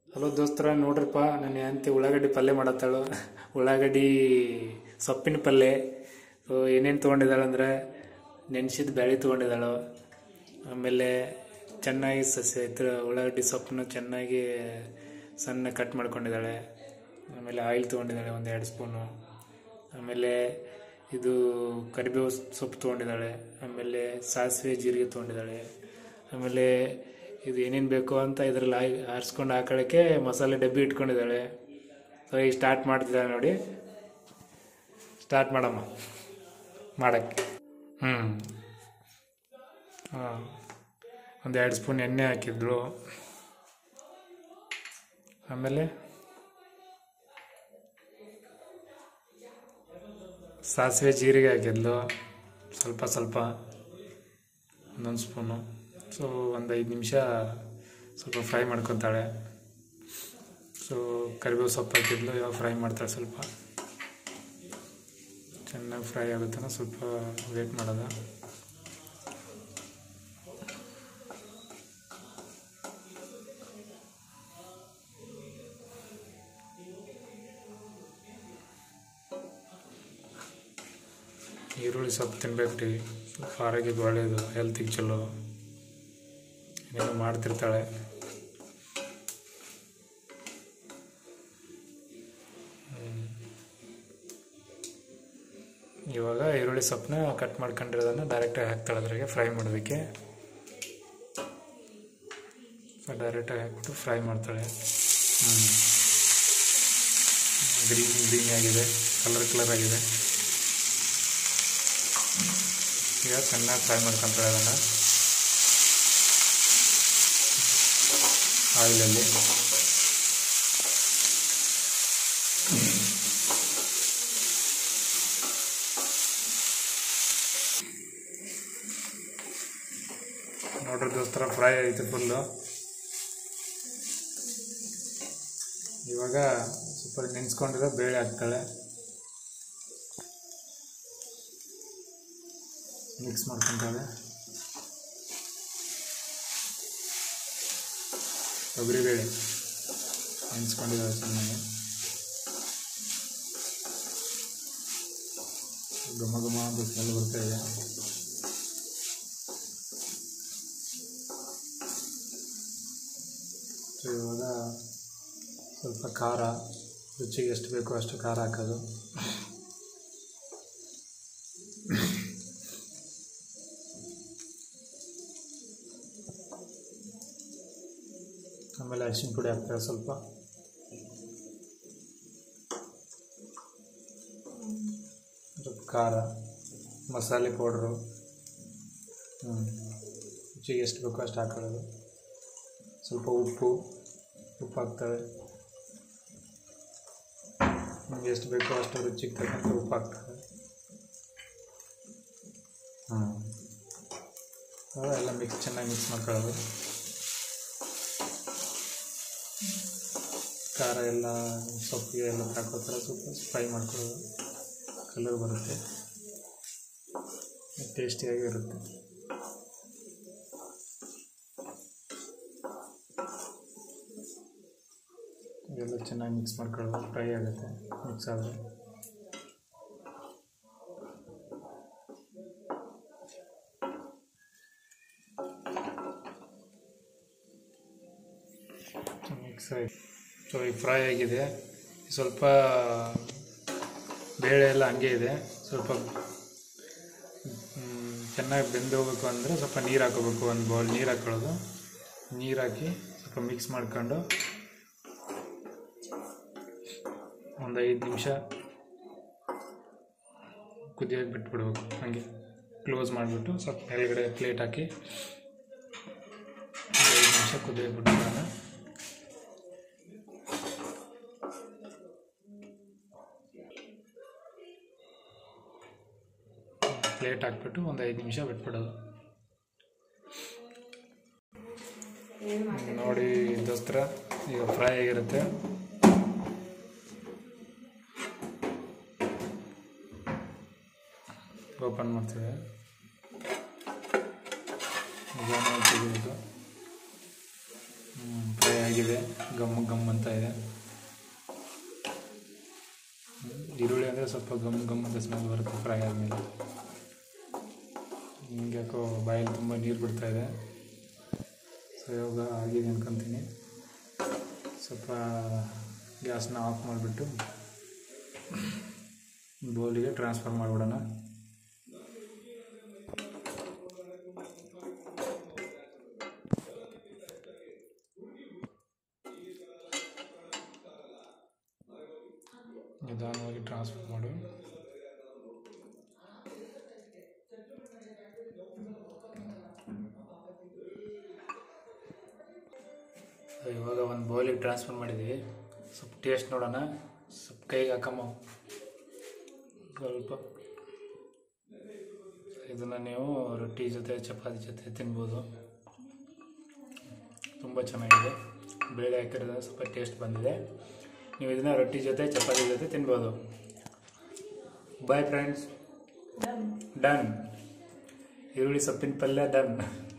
Hello ದೋಸ್ತರ ನೋಡ್ರಪ್ಪ ನನ್ನ ಹೆಂಡತಿ ಉಳ್ಳಾಗಡ್ಡಿ ಪಲ್ಯ ಮಾಡತ್ತಾಳು ಉಳ್ಳಾಗಡ್ಡಿ ಸೊಪ್ಪಿನ ಪಲ್ಯ ಸೊ ಏನೇನು ತೊಗೊಂಡಿದ್ದಾಳೆ ಅಂದರೆ ನೆನೆಸಿದ ಬೇಳೆ ತೊಗೊಂಡಿದ್ದಾಳು ಆಮೇಲೆ ಚೆನ್ನಾಗಿ ಸಸ್ಯ ಇದ್ರ ಉಳ್ಳಾಗಡ್ಡಿ ಸೊಪ್ಪನ್ನು ಚೆನ್ನಾಗಿ ಸಣ್ಣ ಕಟ್ ಮಾಡ್ಕೊಂಡಿದ್ದಾಳೆ ಆಮೇಲೆ ಆಯಿಲ್ ತೊಗೊಂಡಿದ್ದಾಳೆ ಒಂದು ಎರಡು ಸ್ಪೂನು ಆಮೇಲೆ ಇದು ಕರಿಬೇವು ಸೊಪ್ಪು ತೊಗೊಂಡಿದ್ದಾಳೆ ಆಮೇಲೆ ಸಾಸಿವೆ ಜೀರಿಗೆ ತೊಗೊಂಡಿದ್ದಾಳೆ ಆಮೇಲೆ ಇದು ಏನೇನು ಬೇಕು ಅಂತ ಇದರಲ್ಲಿ ಆಯ್ ಆರಿಸ್ಕೊಂಡು ಹಾಕೊಳ್ಳೋಕ್ಕೆ ಮಸಾಲೆ ಡಬ್ಬಿ ಇಟ್ಕೊಂಡಿದ್ದಾಳೆ ಸೊ ಈಗ ಸ್ಟಾರ್ಟ್ ಮಾಡ್ತಿದ್ದಾಳೆ ನೋಡಿ ಸ್ಟಾರ್ಟ್ ಮಾಡಮ್ಮ ಮಾಡೋಕ್ಕೆ ಹ್ಞೂ ಹಾಂ ಒಂದು ಎರಡು ಸ್ಪೂನ್ ಎಣ್ಣೆ ಹಾಕಿದ್ಳು ಆಮೇಲೆ ಸಾಸಿವೆ ಜೀರಿಗೆ ಹಾಕಿದ್ಲು ಸ್ವಲ್ಪ ಸ್ವಲ್ಪ ಒಂದೊಂದು ಸ್ಪೂನು ಸೊ ಒಂದು ಐದು ನಿಮಿಷ ಸ್ವಲ್ಪ ಫ್ರೈ ಮಾಡ್ಕೊತಾಳೆ ಸೊ ಕರಿಬೇವು ಸೊಪ್ಪು ಹಾಕಿದ್ಲು ಇವಾಗ ಫ್ರೈ ಮಾಡ್ತಾಳೆ ಸ್ವಲ್ಪ ಚೆನ್ನಾಗಿ ಫ್ರೈ ಆಗುತ್ತಾನ ಸ್ವಲ್ಪ ವೇಟ್ ಮಾಡೋದು ಈರುಳ್ಳಿ ಸೊಪ್ಪು ತಿನ್ಬೇಕು ರೀ ಸ್ವಲ್ಪ ಆರೋಗ್ಯಕ್ಕೆ ಒಳ್ಳೆಯದು ಹೆಲ್ತಿಗೆ ಚಲೋ ಏನೇನೋ ಮಾಡ್ತಿರ್ತಾಳೆ ಹ್ಮ್. ಇವಾಗ ಈರುಳ್ಳಿ ಸೊಪ್ಪನ್ನ ಕಟ್ ಮಾಡ್ಕೊಂಡಿರೋದನ್ನು ಡೈರೆಕ್ಟಾಗಿ ಹಾಕ್ತಾಳೆ ಅದ್ರಾಗೆ ಫ್ರೈ ಮಾಡೋದಕ್ಕೆ ಡೈರೆಕ್ಟಾಗಿ ಹಾಕ್ಬಿಟ್ಟು ಫ್ರೈ ಮಾಡ್ತಾಳೆ ಹ್ಞೂ ಗ್ರೀನ್ ಗ್ರೀನ್ ಆಗಿದೆ ಕಲರ್ ಕಲರ್ ಆಗಿದೆ ಈಗ ಚೆನ್ನಾಗಿ ಫ್ರೈ ಮಾಡ್ಕೊತಾಳೆ ಅದನ್ನು ಆಯಿಲಲ್ಲಿ ನೋಡ್ರಿ ದೋಸ್ತರ ಫ್ರೈ ಆಯಿತು ಫುಲ್ಲು ಇವಾಗ ಸ್ವಲ್ಪ ನೆನೆಸ್ಕೊಂಡಿರೋ ಬೇಳೆ ಹಾಕ್ತಾಳೆ ಮಿಕ್ಸ್ ಮಾಡ್ಕೊತಾಳೆ ತೊಗರಿಬೇಳೆ ನೆನೆಸ್ಕೊಂಡಿದ್ದಾಳೆ ಚೆನ್ನಾಗಿ ಘಮ ಘಮ ಅಂತ ಸ್ಮೆಲ್ ಬರ್ತಾ ಇದೆ ಸೊ ಇವಾಗ ಸ್ವಲ್ಪ ಖಾರ ರುಚಿಗೆ ಎಷ್ಟು ಬೇಕೋ ಅಷ್ಟು ಖಾರ ಹಾಕೋದು ಆಮೇಲೆ ಅರಿಶಿನ ಪುಡಿ ಹಾಕ್ತಾರೆ ಸ್ವಲ್ಪ ಸ್ವಲ್ಪ ಖಾರ ಮಸಾಲೆ ಪೌಡ್ರು ಹ್ಞೂ ರುಚಿಗೆ ಎಷ್ಟು ಬೇಕೋ ಅಷ್ಟು ಹಾಕೊಳ್ಳೋದು ಸ್ವಲ್ಪ ಉಪ್ಪು ಉಪ್ಪು ಹಾಕ್ತವೆ ನಮಗೆ ಎಷ್ಟು ಬೇಕೋ ಅಷ್ಟು ರುಚಿಗೆ ತಕ್ಕಂತೆ ಉಪ್ಪು ಹಾಕ್ತವೆ ಹ್ಞೂ ಎಲ್ಲ ಮಿಕ್ಸ್ ಚೆನ್ನಾಗಿ ಮಿಕ್ಸ್ ಮಾಡ್ಕೊಳ್ಳೋದು ಖಾರ ಎಲ್ಲ ಸೊಪ್ಪಿಗೆ ಎಲ್ಲ ಹಾಕೋ ಥರ ಸ್ವಲ್ಪ ಫ್ರೈ ಮಾಡ್ಕೊಳ್ಳೋದು ಕಲರ್ ಬರುತ್ತೆ ಟೇಸ್ಟಿಯಾಗಿ ಇರುತ್ತೆ ಇದೆಲ್ಲ ಚೆನ್ನಾಗಿ ಮಿಕ್ಸ್ ಮಾಡ್ಕೊಳ್ಳೋದು ಫ್ರೈ ಆಗುತ್ತೆ ಮಿಕ್ಸ್ ಆದರೆ ಮಿಕ್ಸ್ ಆಗಿ ಸೊ ಈಗ ಫ್ರೈ ಆಗಿದೆ ಸ್ವಲ್ಪ ಬೇಳೆ ಎಲ್ಲ ಹಂಗೆ ಇದೆ ಸ್ವಲ್ಪ ಮ್, ಚೆನ್ನಾಗಿ ಬೆಂದು ಹೋಗ್ಬೇಕು ಅಂದರೆ ಸ್ವಲ್ಪ ನೀರು ಹಾಕೋಬೇಕು ಒಂದು ಬೌಲ್ ನೀರು ಹಾಕೊಳ್ಳೋದು ನೀರು ಹಾಕಿ ಸ್ವಲ್ಪ ಮಿಕ್ಸ್ ಮಾಡ್ಕೊಂಡು ಒಂದು ಐದು ನಿಮಿಷ ಕುದಿಯೋಕೆ ಬಿಟ್ಬಿಡ್ಬೇಕು ಹಾಗೆ ಕ್ಲೋಸ್ ಮಾಡಿಬಿಟ್ಟು ಸ್ವಲ್ಪ ಮೇಲ್ಗಡೆ ಪ್ಲೇಟ್ ಹಾಕಿ ಒಂದು ಐದು ನಿಮಿಷ ಕುದಿಯೋಕೆ ಬಿಟ್ಬಿಡೋಣ ಪ್ಲೇಟ್ ಹಾಕ್ಬಿಟ್ಟು ಒಂದು ಐದು ನಿಮಿಷ ಬಿಟ್ಬಿಡೋದು ನೋಡಿ ದೋಸ್ತರ ಈಗ ಫ್ರೈ ಆಗಿರುತ್ತೆ ಓಪನ್ ಮಾಡ್ತೀವಿ ನಿಧಾನವಾಗಿ ತೆಗಿಬೇಕು ಹ್ಞೂ ಫ್ರೈ ಆಗಿದೆ ಗಮ್ ಗಮ್ ಅಂತ ಇದೆ ಹ್ಮ್. ಈರುಳ್ಳಿ ಅಂದರೆ ಸ್ವಲ್ಪ ಗಮ್ ಗಮ್ ಅಂತ ಸ್ಮೆಲ್ ಬರುತ್ತೆ ಫ್ರೈ ಆದಮೇಲೆ ಹಿಂಗೆ ಯಾಕೋ ಬಾಯಲ್ಲಿ ತುಂಬ ನೀರು ಬಿಡ್ತಾ ಇದೆ ಸೊ ಇವಾಗ ಆಗಿದೆ ಅನ್ಕೊಂತೀನಿ ಸ್ವಲ್ಪ ಗ್ಯಾಸ್ನ ಆಫ್ ಮಾಡಿಬಿಟ್ಟು ಬೌಲಿಗೆ ಟ್ರಾನ್ಸ್ಫರ್ ಮಾಡಿಬಿಡೋಣ ನಿಧಾನವಾಗಿ ಟ್ರಾನ್ಸ್ಫರ್ ಮಾಡು ಇವಾಗ ಒಂದು ಬೌಲಿಗೆ ಟ್ರಾನ್ಸ್ಫರ್ ಮಾಡಿದ್ದೀವಿ ಸ್ವಲ್ಪ ಟೇಸ್ಟ್ ನೋಡೋಣ ಸ್ವಲ್ಪ ಕೈಗೆ ಹಾಕಮ್ಮ ಸ್ವಲ್ಪ ಇದನ್ನು ನೀವು ರೊಟ್ಟಿ ಜೊತೆ ಚಪಾತಿ ಜೊತೆ ತಿನ್ಬೋದು ತುಂಬ ಚೆನ್ನಾಗಿದೆ ಬೇಳೆ ಹಾಕಿರೋದ್ರಿಂದ ಸ್ವಲ್ಪ ಟೇಸ್ಟ್ ಬಂದಿದೆ ನೀವು ಇದನ್ನು ರೊಟ್ಟಿ ಜೊತೆ ಚಪಾತಿ ಜೊತೆ ತಿನ್ಬೋದು ಬಾಯ್ ಫ್ರೆಂಡ್ಸ್ ಡನ್ ಈರುಳ್ಳಿ ಸೊಪ್ಪಿನ ಪಲ್ಯ ಡನ್